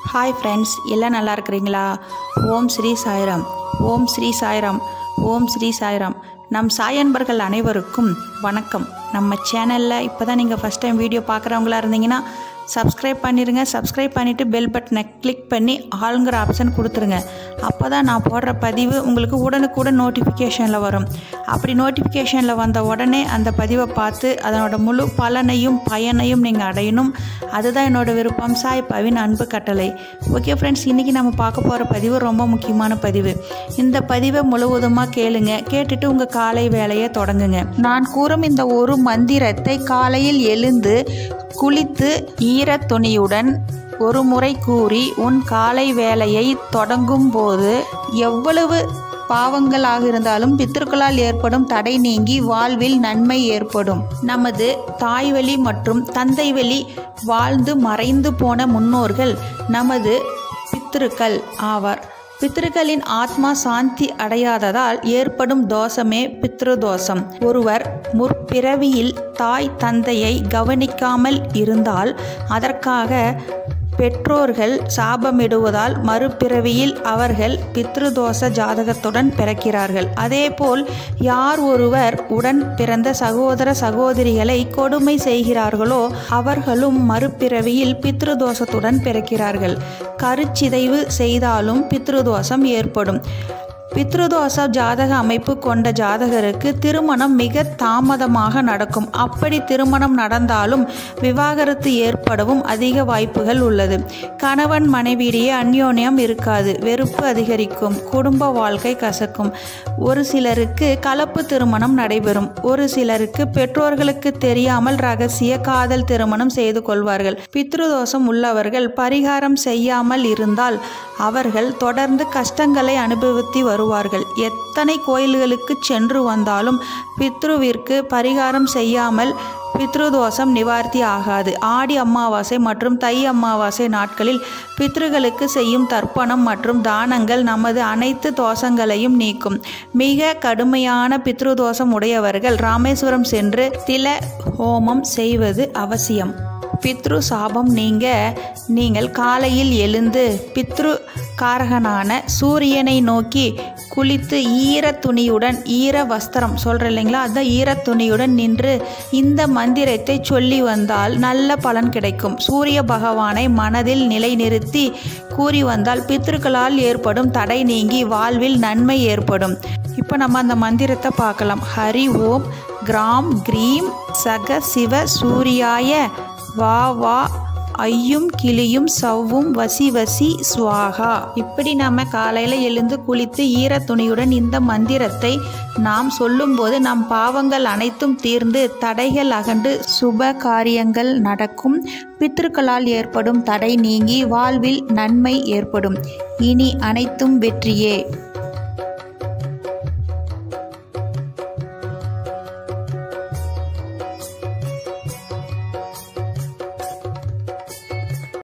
hi friends எல்லாம் நல்லா இருக்கிறீங்களா ஓம் ஸ்ரீ சாய்ராம் ஓம் ஸ்ரீ சாய்ராம் ஓம் ஸ்ரீ சாய்ராம் நம் சாயன்பர்கள் அனைவருக்கும் வணக்கம் நம்ம சேனலில் இப்போ தான் நீங்கள் ஃபஸ்ட் டைம் வீடியோ பார்க்குறவங்களா இருந்தீங்கன்னா சப்ஸ்கிரைப் பண்ணிடுங்க சப்ஸ்கிரைப் பண்ணிவிட்டு பெல் பட்டனை கிளிக் பண்ணி ஆளுங்கிற ஆப்ஷன் கொடுத்துருங்க அப்போ தான் நான் போடுற பதிவு உங்களுக்கு உடனுக்குடன் நோட்டிஃபிகேஷனில் வரும் அப்படி நோட்டிஃபிகேஷனில் வந்த உடனே அந்த பதிவை பார்த்து அதனோட முழு பலனையும் பயனையும் நீங்கள் அடையணும் அதுதான் என்னோட விருப்பம் சாய் பவின் அன்பு கட்டளை ஓகே ஃப்ரெண்ட்ஸ் இன்றைக்கி நம்ம பார்க்க போகிற பதிவு ரொம்ப முக்கியமான பதிவு இந்த பதிவை முழுவதுமாக கேளுங்க கேட்டுட்டு உங்கள் காலை வேலையை தொடங்குங்க நான் கூறும் இந்த ஒரு மந்திரத்தை காலையில் எழுந்து குளித்து ஈரத் துணியுடன் ஒரு முறை கூறி உன் காலை வேலையை தொடங்கும் போது எவ்வளவு பாவங்களாக இருந்தாலும் பித்திருக்களால் ஏற்படும் தடை நீங்கி வாழ்வில் நன்மை ஏற்படும் நமது தாய்வழி மற்றும் தந்தை வழி வாழ்ந்து மறைந்து போன முன்னோர்கள் நமது பித்திருக்கள் ஆவார் பித்திருக்களின் ஆத்மா சாந்தி அடையாததால் ஏற்படும் தோஷமே பித்ரு தோஷம் ஒருவர் முற்பிறவியில் தாய் தந்தையை கவனிக்காமல் இருந்தால் அதற்காக பெற்றோர்கள் சாபமிடுவதால் மறுபிறவியில் அவர்கள் பித்ருதோஷ ஜாதகத்துடன் பிறக்கிறார்கள் அதேபோல் யார் ஒருவர் உடன் பிறந்த சகோதர சகோதரிகளை கொடுமை செய்கிறார்களோ அவர்களும் மறுபிறவியில் பித்ருதோஷத்துடன் பிறக்கிறார்கள் கருச்சிதைவு செய்தாலும் பித்ருதோஷம் ஏற்படும் பித்ருதோஷ ஜாதக அமைப்பு கொண்ட ஜாதகருக்கு திருமணம் மிக தாமதமாக நடக்கும் அப்படி திருமணம் நடந்தாலும் விவாகரத்து ஏற்படவும் அதிக வாய்ப்புகள் உள்ளது கணவன் மனைவியிடையே அந்யோன்யம் இருக்காது வெறுப்பு அதிகரிக்கும் குடும்ப வாழ்க்கை கசக்கும் ஒரு சிலருக்கு கலப்பு திருமணம் நடைபெறும் ஒரு சிலருக்கு பெற்றோர்களுக்கு தெரியாமல் ரகசிய காதல் திருமணம் செய்து கொள்வார்கள் பித்ருதோஷம் உள்ளவர்கள் பரிகாரம் செய்யாமல் இருந்தால் அவர்கள் தொடர்ந்து கஷ்டங்களை அனுபவித்து வருவார்கள் எத்தனை கோயில்களுக்கு சென்று வந்தாலும் பித்ருவிற்கு பரிகாரம் செய்யாமல் பித்ருதோஷம் நிவார்த்தி ஆகாது ஆடி அமாவாசை மற்றும் தை அமாவாசை நாட்களில் பித்ருகளுக்கு செய்யும் தர்ப்பணம் மற்றும் தானங்கள் நமது அனைத்து தோஷங்களையும் நீக்கும் மிக கடுமையான பித்ருதோஷம் உடையவர்கள் ராமேஸ்வரம் சென்று தில ஹோமம் செய்வது அவசியம் பித்ரு சாபம் நீங்க நீங்கள் காலையில் எழுந்து பித்ரு காரகனான சூரியனை நோக்கி குளித்து ஈர துணியுடன் ஈர வஸ்திரம் சொல்கிற இல்லைங்களா அதுதான் ஈர துணியுடன் நின்று இந்த மந்திரத்தை சொல்லி வந்தால் நல்ல பலன் கிடைக்கும் சூரிய பகவானை மனதில் நிலைநிறுத்தி கூறி வந்தால் பித்ருக்களால் ஏற்படும் தடை நீங்கி வாழ்வில் நன்மை ஏற்படும் இப்போ நம்ம அந்த மந்திரத்தை பார்க்கலாம் ஹரி ஓம் கிராம் கிரீம் சக சிவ சூரியாய வா வா ஐயும் கிளியும் சவ்வும் வசி வசி சுவாகா இப்படி நம்ம காலையில் எழுந்து குளித்து ஈர துணியுடன் இந்த மந்திரத்தை நாம் சொல்லும்போது நம் பாவங்கள் அனைத்தும் தீர்ந்து தடைகள் அகன்று சுப காரியங்கள் நடக்கும் பித்திருக்களால் ஏற்படும் தடை நீங்கி வாழ்வில் நன்மை ஏற்படும் இனி அனைத்தும் வெற்றியே